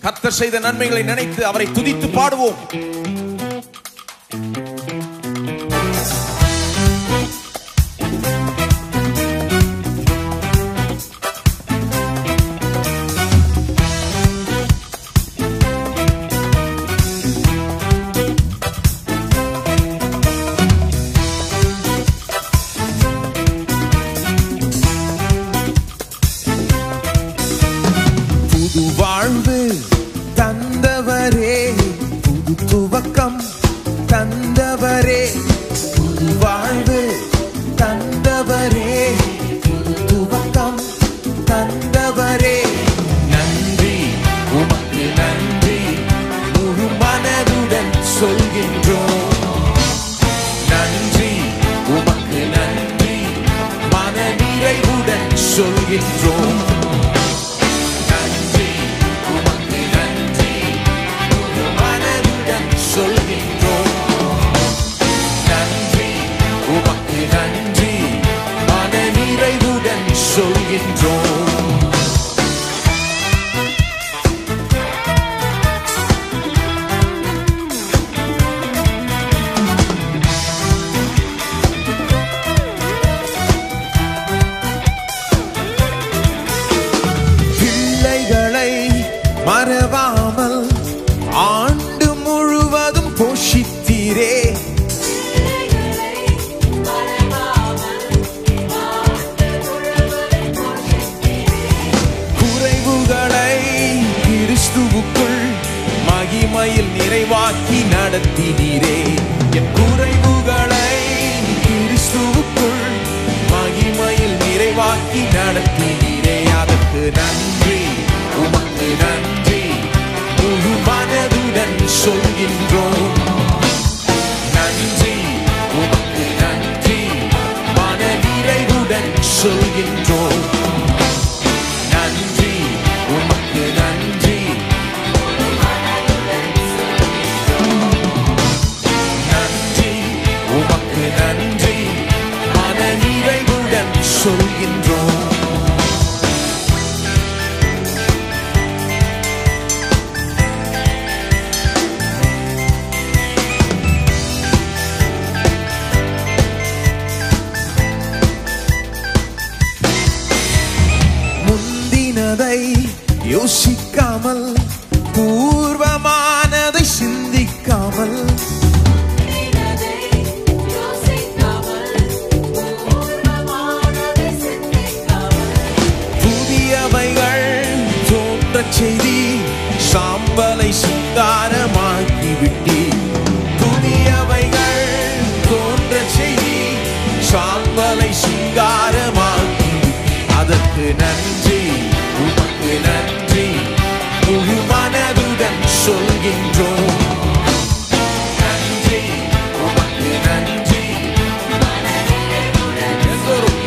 கத்தர் செய்த நன்மைகளை நினைத்து அவரை துதித்து பாடுவோம் புது வாழ்வு தந்தவரே புது துவக்கம் தந்தவரே புது வாழ்வு தந்தவரே புது துவக்கம் தந்தவரே நன்றி உமக்கு நன்றி முழு மனதுடன் சொல்கின்றோம் நன்றி உமக்கு நன்றி மன நிறைவுடன் சொல்கின்றோம் நன்றி உமக்கு நன்றி முழு மனதுடன் சொல்கின்றோம் நன்றி உமக்கு நன்றி மன நிறைவுடன் சொல்கின்றோம் பிள்ளைகளை மறவாமல் ஆண்டு முழுவதும் போஷித்தீரே குறைவுகளை கிறிஸ்துவுக்குள் மகிமையில் நிறைவாக்கி நடத்தினீரே என் குறைவுகளை கிறிஸ்துவுக்குள் மகிமையில் நிறைவாக்கி நடத்தினீரே அதற்கு நன்றி உமக்கு நன்றி முழு மனதுடன் சொல்கின்றோம் நன்றி உமக்கு நன்றி மன நிறைவுடன் சொல்கின்றோம் நன்றி உமக்கு நன்றி நன்றி உமக்கு நன்றி மன நிறைவுடன் சொல்கின்றோம் முந்தினதை யோசிக்காமல் பூர்வமானதை சிந்திக்காமல் புதியவைகள் தோன்றச் செய்தி சாம்பலை சிங்காரமாக்கி விட்டி புதியவைகள் தோன்றச் செய்தி சாம்பலை சிங்காரமாக்கி அதற்கு நன்றி உமக்கு நன்றி முழு மனதுடன் சொல்கின்றோம் நன்றி உமக்கு நன்றி எல்லோரும்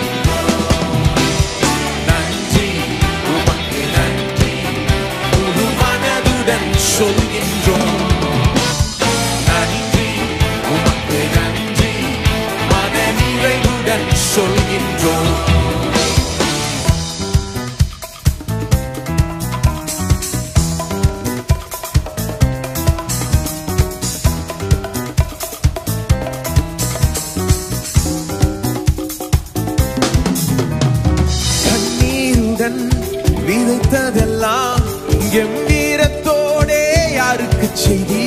நன்றி உமக்கு நன்றி முழு மனதுடன் சொல்கின்றோம் நன்றி உமக்கு நன்றி மன நிறைவுடன் சொல்கின்றோம் கண்ணீருடன் விதைத்ததெல்லாம் கம்பீரத்தோடே யாருக்கு செய்தி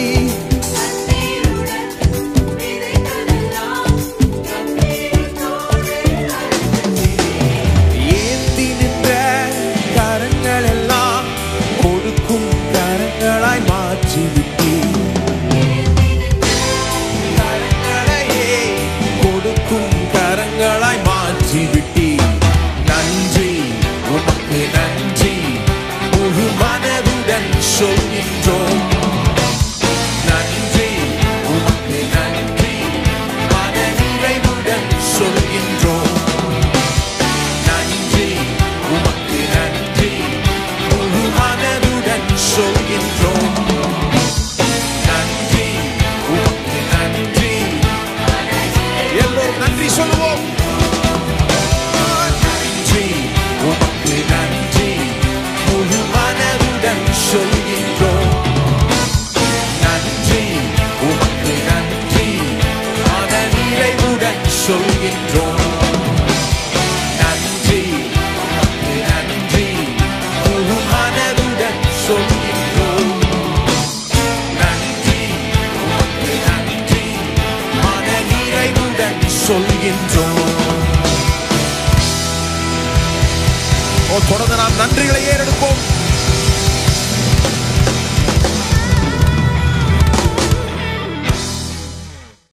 ஏந்தி நின்ற கரங்கள் எல்லாம் கொடுக்கும் கரங்களாய் மாற்றி கரங்களையே கொடுக்கும் கரங்களாய் மாற்றி நன்றி உமக்கு நன்றி முழு மனதுடன் சொல்கின்றோம் நன்றி உமக்கு நன்றி மன நிறைவுடன் சொல்கின்றோம் நன்றி உமக்கு நன்றி முழு மனதுடன் சொல்கின்றோம் நன்றி உமக்கு நன்றி எல்லோரும் நன்றி சொல்லுவோம் நன்றி உமக்கு நன்றி முழு மனதுடன் சொல்கின்றோம் சொல்கின்றோம் நன்றி உமக்கு நன்றி முழு மனதுடன் சொல்கின்றோம் நன்றி உமக்கு நன்றி மன நிறைவுடன் சொல்கின்றோம் ஓ தொடர்ந்து நாம் நன்றிகளை ஏறெடுப்போம்